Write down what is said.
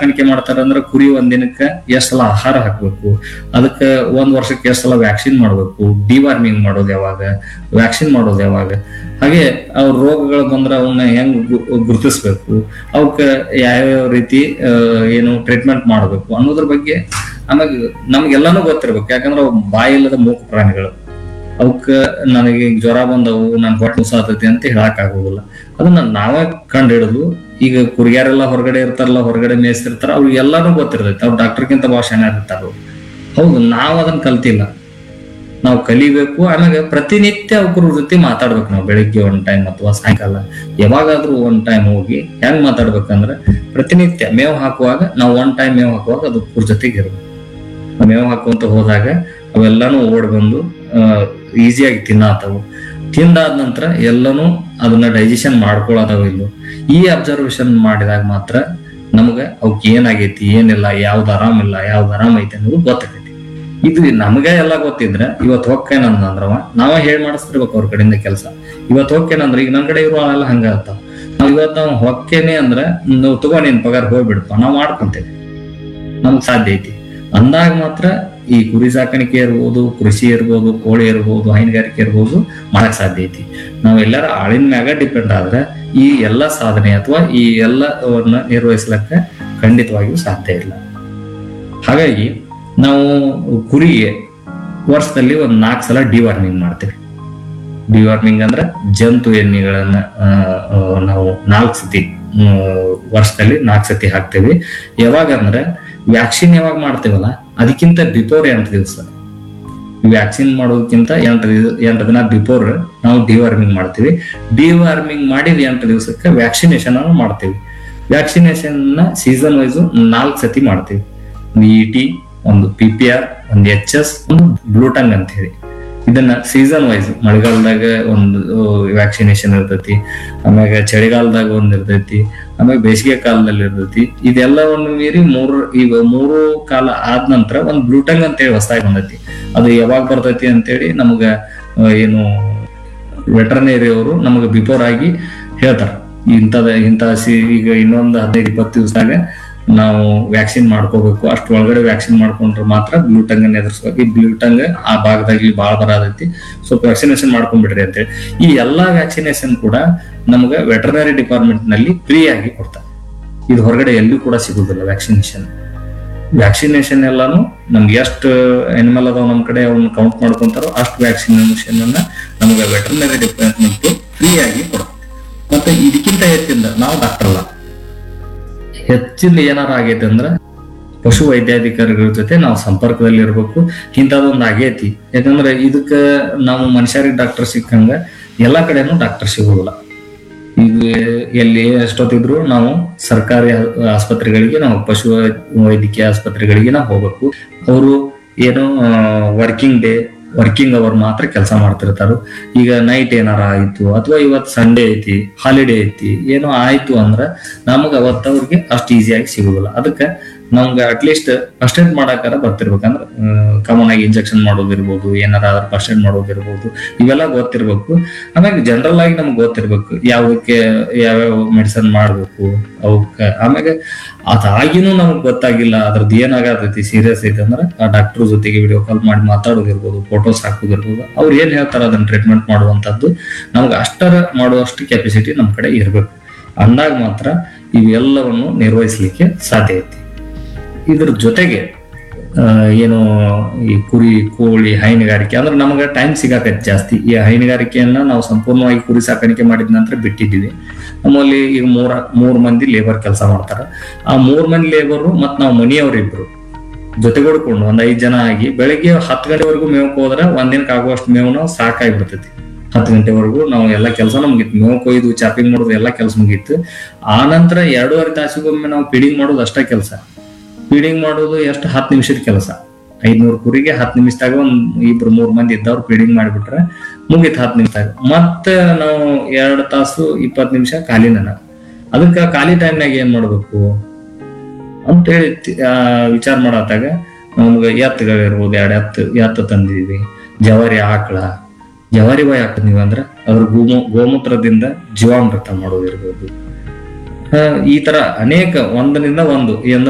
ಸಾಕಾಣಿಕೆ ಮಾಡ್ತಾರ ಅಂದ್ರೆ ಕುರಿ ಒಂದ್ ದಿನಕ್ಕೆ ಎಷ್ಟ್ ಸಲ ಆಹಾರ ಹಾಕ್ಬೇಕು ಅದಕ್ಕೆ ಒಂದ್ ವರ್ಷಕ್ಕೆ ಎಷ್ಟ್ ಸಲ ವ್ಯಾಕ್ಸಿನ್ ಮಾಡ್ಬೇಕು ಡಿವಾರ್ಮಿಂಗ್ ಮಾಡೋದು ಯಾವಾಗ ವ್ಯಾಕ್ಸಿನ್ ಮಾಡೋದು ಯಾವಾಗ ಹಾಗೆ ಅವ್ರ ರೋಗಗಳು ಬಂದ್ರೆ ಅವನ್ನ ಹೆಂಗ್ ಗು- ಗುರುತಿಸ್ಬೇಕು ಅವಕ್ಕೆ ಯಾವ್ಯಾವ ರೀತಿ ಆ, ಏನು ಟ್ರೀಟ್ಮೆಂಟ್ ಮಾಡಬೇಕು ಅನ್ನೋದ್ರ ಬಗ್ಗೆ ಆಮೇಲೆ ನಮ್ಗೆಲ್ಲಾನು ಗೊತ್ತಿರ್ಬೇಕು ಯಾಕಂದ್ರೆ ಅವು ಬಾಯಿಲ್ಲದ ಮೂಕ ಪ್ರಾಣಿಗಳು ಅವಕ್ಕ ನನಗೆ ಈಗ ಜ್ವರ ಬಂದವು ನನ್ ಹೊಟ್ಟೆ ಉಸಾತೈತಿ ಅಂತ ಹೇಳಕ್ ಆಗೋದಿಲ್ಲ ಅದನ್ನ ನಾವೇ ಕಂಡು ಹಿಡಿದು ಈಗ ಕುರಿಯಾರೆಲ್ಲ ಹೊರಗಡೆ ಇರ್ತಾರಲ್ಲ ಹೊರಗಡೆ ಮೇಯಿಸ್ತಿರ್ತಾರ ಅವ್ರಿಗೆ ಎಲ್ಲಾನು ಗೊತ್ತಿರ್ತೈತಿ ಅವ್ರು ಡಾಕ್ಟರ್ಗಿಂತ ಭಾಳ ಚೆನ್ನಾಗಿ ಇರ್ತಾರ ಅವ್ರು. ಹೌದು ನಾವ್ ಅದನ್ನ ಕಲ್ತಿಲ್ಲ ನಾವು ಕಲಿಬೇಕು ಆಮೇಲೆ ಪ್ರತಿನಿತ್ಯ ಅವ್ರ ಜೊತೆ ಮಾತಾಡ್ಬೇಕು ನಾವು ಬೆಳಿಗ್ಗೆ ಒಂದ್ ಟೈಮ್ ಅಥವಾ ಸಾಯಂಕಾಲ ಯಾವಾಗಾದ್ರೂ ಒಂದ್ ಟೈಮ್ ಹೋಗಿ ಹೆಂಗ್ ಮಾತಾಡ್ಬೇಕಂದ್ರೆ ಪ್ರತಿನಿತ್ಯ ಮೇವು ಹಾಕುವಾಗ ನಾವು ಒನ್ ಟೈಮ್ ಮೇವು ಹಾಕುವಾಗ ಅದು ಅವ್ರ ಜೊತೆಗೆ ಇರ್ಬೇಕು ಆ ಮೇವು ಹಾಕುವಂತ ಹೋದಾಗ ಅವೆಲ್ಲಾನು ಓಡ್ ಬಂದು ಈಸಿಯಾಗಿ ತಿನ್ನಾತವು ತಿಂದಾದ ನಂತರ ಎಲ್ಲಾನು ಅದನ್ನ ಡೈಜೆಷನ್ ಮಾಡ್ಕೊಳತಾವ ಇಲ್ಲೋ ಈ ಅಬ್ಸರ್ವೇಷನ್ ಮಾಡಿದಾಗ ಮಾತ್ರ ನಮ್ಗ ಅವಕ್ ಏನಾಗೈತಿ ಏನಿಲ್ಲ ಯಾವ್ದು ಆರಾಮಿಲ್ಲ ಯಾವ್ದು ಆರಾಮ ಐತಿ ಅನ್ನೋದು ಗೊತ್ತಾಗೈತಿ ಇದು ನಮಗ ಎಲ್ಲ ಗೊತ್ತಿದ್ರೆ ಇವತ್ತು ಹೊಕ್ಕೇನಂದ್ರವ ನಾವ ಹೇಳ್ ಮಾಡಿಸ್ತಿರ್ಬೇಕು ಅವ್ರ ಕಡೆಯಿಂದ ಕೆಲಸ ಇವತ್ತು ಹೊಕ್ಕೇನಂದ್ರ ಈಗ ನನ್ ಕಡೆ ಇರೋ ಎಲ್ಲ ಹಂಗ ಇರ್ತಾವ ನಾವ್ ಇವತ್ತು ನಾವು ಹೊಕ್ಕೇನೆ ಅಂದ್ರ ನೀವು ತಗೋ ನಿನ್ ಪಗಾರ ಹೋಗ್ಬಿಡಪ್ಪ ನಾವ್ ಮಾಡ್ಕೊಂತೇವೆ ನಮ್ಗ್ ಸಾಧ್ಯ ಐತಿ ಅಂದಾಗ ಮಾತ್ರ ಈ ಕುರಿ ಸಾಕಾಣಿಕೆ ಇರ್ಬೋದು ಕೃಷಿ ಇರ್ಬೋದು ಕೋಳಿ ಇರ್ಬೋದು ಹೈನುಗಾರಿಕೆ ಇರ್ಬೋದು ಮಾಡಕ್ ಸಾಧ್ಯ ಐತಿ ನಾವ್ ಎಲ್ಲಾರ ಆಳಿನ ಮ್ಯಾಗ ಡಿಪೆಂಡ್ ಆದ್ರೆ ಈ ಎಲ್ಲ ಸಾಧನೆ ಅಥವಾ ಈ ಎಲ್ಲವನ್ನ ನಿರ್ವಹಿಸ್ಲಕ್ಕ ಖಂಡಿತವಾಗಿಯೂ ಸಾಧ್ಯ ಇಲ್ಲ ಹಾಗಾಗಿ ನಾವು ಕುರಿಗೆ ವರ್ಷದಲ್ಲಿ ಒಂದ್ ನಾಲ್ಕು ಸಲ ಡಿವಾರ್ಮಿಂಗ್ ಮಾಡ್ತೇವೆ ಡಿವಾರ್ಮಿಂಗ್ ಅಂದ್ರೆ ಜಂತು ಎಣ್ಣೆಗಳನ್ನ ಆ, ಆ, ನಾವು ನಾಲ್ಕು ಸತಿ ಆ, ವರ್ಷದಲ್ಲಿ ನಾಲ್ಕು ಸತಿ ಹಾಕ್ತೇವೆ ಯಾವಾಗ ಅಂದ್ರೆ ವ್ಯಾಕ್ಸಿನ್ ಯಾವಾಗ ಮಾಡ್ತೇವಲ್ಲ ಅದಕ್ಕಿಂತ ಬಿಫೋರ್ ಎಂಟು ದಿವಸ ವ್ಯಾಕ್ಸಿನ್ ಮಾಡೋದಕ್ಕಿಂತ ಎಂಟು ದಿವ- ಎಂಟು ದಿನ ಬಿಫೋರ್ ನಾವು ಡಿವಾರ್ಮಿಂಗ್ ಮಾಡ್ತೀವಿ ಡಿವಾರ್ಮಿಂಗ್ ಮಾಡಿದ ಎಂಟು ದಿವಸಕ್ಕೆ ವ್ಯಾಕ್ಸಿನೇಷನ್ ಅನ್ನು ಮಾಡ್ತೀವಿ ವ್ಯಾಕ್ಸಿನೇಷನ್ ನ ಸೀಸನ್ ವೈಸ್ ನಾಲ್ಕು ಸತಿ ಮಾಡ್ತೀವಿ ಒಂದು ಇ ಟಿ ಒಂದು ಪಿ ಪಿ ಆರ್ ಒಂದು ಎಚ್ ಎಸ್ ಒಂದು ಬ್ಲೂಟಂಗ್ ಅಂತ ಹೇಳಿ ಇದನ್ನ ಸೀಸನ್ ವೈಸ್ ಮಳೆಗಾಲದಾಗ ಒಂದು ವ್ಯಾಕ್ಸಿನೇಷನ್ ಇರ್ತೈತಿ ಆಮ್ಯಾಗ ಚಳಿಗಾಲದಾಗ ಒಂದ್ ಇರ್ತೈತಿ ಆಮೇಲೆ ಬೇಸಿಗೆ ಕಾಲದಲ್ಲಿ ಇರ್ತೈತಿ ಇದೆಲ್ಲವನ್ನು ಮೀರಿ ಮೂರು ಈಗ ಮೂರು ಕಾಲ ಆದ ನಂತರ ಒಂದ್ ಬ್ಲೂಟಂಗ್ ಅಂತ ಹೇಳಿ ಹೊಸದಾಗಿ ಬಂದೈತಿ ಅದು ಯಾವಾಗ ಬರ್ತೈತಿ ಅಂತೇಳಿ ನಮಗ ಆ, ಏನು ವೆಟರ್ನರಿ ಅವರು ನಮಗೆ ಬಿಫೋರ್ ಆಗಿ ಹೇಳ್ತಾರ ಇಂಥದ ಇಂಥ ಸಿ ಈಗ ಇನ್ನೊಂದು ಹದಿನೈದು ಇಪ್ಪತ್ತು ದಿವಸದಾಗ ನಾವು ವ್ಯಾಕ್ಸಿನ್ ಮಾಡ್ಕೋಬೇಕು ಅಷ್ಟು ಒಳಗಡೆ ವ್ಯಾಕ್ಸಿನ್ ಮಾಡ್ಕೊಂಡ್ರೆ ಮಾತ್ರ ಬ್ಲೂಟಂಗ್ ಅನ್ನ ಎದುರಿಸ್ಬೇಕು ಈ ಬ್ಲೂಟಂಗ್ ಆ ಭಾಗದಲ್ಲಿ ಭಾಳ ಬರತೈತಿ ಸ್ವಲ್ಪ ವ್ಯಾಕ್ಸಿನೇಷನ್ ಮಾಡ್ಕೊಂಡ್ಬಿಡ್ರಿ ಅಂತೇಳಿ ಈ ಎಲ್ಲಾ ವ್ಯಾಕ್ಸಿನೇಷನ್ ಕೂಡ ನಮ್ಗೆ ವೆಟರ್ನರಿ ಡಿಪಾರ್ಟ್ಮೆಂಟ್ ನಲ್ಲಿ ಫ್ರೀ ಆಗಿ ಕೊಡ್ತಾರೆ ಇದು ಹೊರಗಡೆ ಎಲ್ಲೂ ಕೂಡ ಸಿಗುದಿಲ್ಲ ವ್ಯಾಕ್ಸಿನೇಷನ್ ವ್ಯಾಕ್ಸಿನೇಷನ್ ಎಲ್ಲಾನು ನಮ್ಗೆ ಎಷ್ಟು ಎನಿಮಲ್ ಅದಾವ ನಮ್ ಕಡೆ ಅವ್ನ ಕೌಂಟ್ ಮಾಡ್ಕೊಂತಾರೋ ಅಷ್ಟು ವ್ಯಾಕ್ಸಿನೇಷನ್ ಅನ್ನ ನಮ್ಗೆ ವೆಟರ್ನರಿ ಡಿಪಾರ್ಟ್ಮೆಂಟ್ ಫ್ರೀ ಆಗಿ ಕೊಡುತ್ತೆ ಮತ್ತೆ ಇದಕ್ಕಿಂತ ಹೆಚ್ಚಿಂದ ನಾವು ಡಾಕ್ಟರ್ ಅಲ್ಲ ಹೆಚ್ಚಿಂದ ಏನಾರ ಆಗೈತೆ ಅಂದ್ರ ಪಶು ವೈದ್ಯಾಧಿಕಾರಿಗಳ ಜೊತೆ ನಾವು ಸಂಪರ್ಕದಲ್ಲಿ ಇರ್ಬೇಕು ಇಂಥದೊಂದು ಆಗೈತಿ ಯಾಕಂದ್ರೆ ಇದಕ್ಕ ನಾವು ಮನುಷ್ಯರಿಗೆ ಡಾಕ್ಟರ್ ಸಿಕ್ಕಂಗ ಎಲ್ಲಾ ಕಡೆನೂ ಡಾಕ್ಟರ್ ಸಿಗೋದಿಲ್ಲ ಈಗ ಎಲ್ಲಿ ಎಷ್ಟೊತ್ತಿದ್ರು ನಾವು ಸರ್ಕಾರಿ ಆಸ್ಪತ್ರೆಗಳಿಗೆ ನಾವು ಪಶು ವೈದ್ಯಕೀಯ ಆಸ್ಪತ್ರೆಗಳಿಗೆ ನಾವು ಹೋಗ್ಬೇಕು ಅವರು ಏನು ವರ್ಕಿಂಗ್ ಡೇ ವರ್ಕಿಂಗ್ ಅವರ್ ಮಾತ್ರ ಕೆಲಸ ಮಾಡ್ತಿರ್ತಾರ ಈಗ ನೈಟ್ ಏನಾರ ಆಯ್ತು ಅಥವಾ ಇವತ್ತು ಸಂಡೇ ಐತಿ ಹಾಲಿಡೇ ಐತಿ ಏನೋ ಆಯ್ತು ಅಂದ್ರ ನಮಗ ಅವತ್ತ ಅವ್ರಿಗೆ ಅಷ್ಟು ಈಸಿಯಾಗಿ ಸಿಗುದಿಲ್ಲ ಅದಕ್ಕೆ ನಮ್ಗೆ ಅಟ್ಲೀಸ್ಟ್ ಫಸ್ಟ್ ಏಡ್ ಮಾಡಾಕಾರ ಬರ್ತಿರ್ಬೇಕಂದ್ರ ಕಾಮನ್ ಆಗಿ ಇಂಜೆಕ್ಷನ್ ಮಾಡೋದಿರ್ಬೋದು ಏನಾರ ಅದ್ರ ಫಸ್ಟ್ ಏಡ್ ಮಾಡೋದಿರ್ಬೋದು ಇವೆಲ್ಲ ಗೊತ್ತಿರ್ಬೇಕು ಆಮೇಲೆ ಜನರಲ್ ಆಗಿ ನಮ್ಗೆ ಗೊತ್ತಿರ್ಬೇಕು ಯಾವ್ದಕ್ಕೆ ಯಾವ್ಯಾವ ಮೆಡಿಸನ್ ಮಾಡ್ಬೇಕು ಅವಕ್ಕ ಆಮೇಲೆ ಅದಾಗಿನೂ ನಮಗ್ ಗೊತ್ತಾಗಿಲ್ಲ ಅದ್ರದ್ದು ಏನಾಗತೈತಿ ಸೀರಿಯಸ್ ಐತೆ ಅಂದ್ರೆ ಆ ಡಾಕ್ಟರ್ ಜೊತೆಗೆ ವಿಡಿಯೋ ಕಾಲ್ ಮಾಡಿ ಮಾತಾಡೋದಿರ್ಬೋದು ಫೋಟೋಸ್ ಹಾಕೋದಿರ್ಬೋದು ಅವ್ರು ಏನ್ ಹೇಳ್ತಾರ ಅದನ್ನ ಟ್ರೀಟ್ಮೆಂಟ್ ಮಾಡುವಂತದ್ದು ನಮ್ಗೆ ಅಷ್ಟರ ಮಾಡುವಷ್ಟು ಕೆಪಾಸಿಟಿ ನಮ್ ಕಡೆ ಇರ್ಬೇಕು ಅಂದಾಗ ಮಾತ್ರ ಇವೆಲ್ಲವನ್ನು ನಿರ್ವಹಿಸ್ಲಿಕ್ಕೆ ಸಾಧ್ಯ ಐತಿ ಇದ್ರ ಜೊತೆಗೆ ಆ, ಏನು ಈ ಕುರಿ ಕೋಳಿ ಹೈನುಗಾರಿಕೆ ಅಂದ್ರೆ ನಮಗೆ ಟೈಮ್ ಸಿಗಾಕೈತಿ ಜಾಸ್ತಿ ಈ ಹೈನುಗಾರಿಕೆಯನ್ನ ನಾವು ಸಂಪೂರ್ಣವಾಗಿ ಕುರಿ ಸಾಕಾಣಿಕೆ ಮಾಡಿದ ನಂತರ ಬಿಟ್ಟಿದ್ದೀವಿ ನಮ್ಮಲ್ಲಿ ಈಗ ಮೂರ ಮೂರ್ ಮಂದಿ ಲೇಬರ್ ಕೆಲಸ ಮಾಡ್ತಾರ ಆ ಮೂರ್ ಮಂದಿ ಲೇಬರು ಮತ್ ನಾವು ಮನೆಯವ್ರು ಇಬ್ರು ಜೊತೆಗೂಡ್ಕೊಂಡು ಒಂದ್ ಐದ್ ಜನ ಆಗಿ ಬೆಳಿಗ್ಗೆ ಹತ್ತು ಗಂಟೆವರೆಗೂ ಮೇವಕ್ ಹೋದ್ರೆ ಒಂದಿನಕ್ಕೆ ಆಗುವಷ್ಟು ಮೇವು ನಾವು ಸಾಕಾಗ್ಬಿಡ್ತೈತಿ ಹತ್ತು ಗಂಟೆವರೆಗೂ ನಾವು ಎಲ್ಲ ಕೆಲಸ ಮುಗೀತು ಮೇವು ಕೊಯ್ದು ಚಾಪಿಂಗ್ ಮಾಡೋದು ಎಲ್ಲ ಕೆಲಸ ಮುಗೀತು ಆ ನಂತರ ಎರಡೂವರೆ ತಾಸಿಗೊಮ್ಮೆ ನಾವು ಫೀಡಿಂಗ್ ಮಾಡೋದು ಅಷ್ಟೇ ಕೆಲಸ ಫೀಡಿಂಗ್ ಮಾಡೋದು ಎಷ್ಟು ಹತ್ತು ನಿಮಿಷದ ಕೆಲಸ ಐದ್ನೂರು ಕುರಿಗೆ ಹತ್ತು ನಿಮಿಷದಾಗ ಒಂದ್ ಇಬ್ರು ಮೂರ್ ಮಂದಿ ಇದ್ದವ್ರು ಫೀಡಿಂಗ್ ಮಾಡಿಬಿಟ್ರೆ ಮುಗೀತು ಹತ್ತು ನಿಮಿಷದಾಗ ಮತ್ತೆ ನಾವು ಎರಡು ತಾಸು ಇಪ್ಪತ್ತು ನಿಮಿಷ ಖಾಲಿನ ಅದಕ್ಕೆ ಖಾಲಿ ಟೈಮ್ನಾಗ ಏನ್ ಮಾಡ್ಬೇಕು ಅಂತ ಹೇಳಿ ತಿ- ಆ, ವಿಚಾರ ಮಾಡತ್ತಾಗ ನಮ್ಗೆ ಎತ್ತುಗಳಿರ್ಬೋದು ಎರಡು ಎತ್ತು ಎತ್ತು ತಂದಿದೀವಿ ಜವಾರಿ ಆಕಳ ಜವಾರಿ ಬಾಯಿ ಹಾಕಿದ್ವಿ ಅಂದ್ರೆ ಅದ್ರ ಗೋಮೂ ಗೋಮೂತ್ರದಿಂದ ಜೀವಾಮೃತ ಮಾಡೋದಿರ್ಬೋದು ಆ, ಈ ತರ ಅನೇಕ ಒಂದರಿಂದ ಒಂದು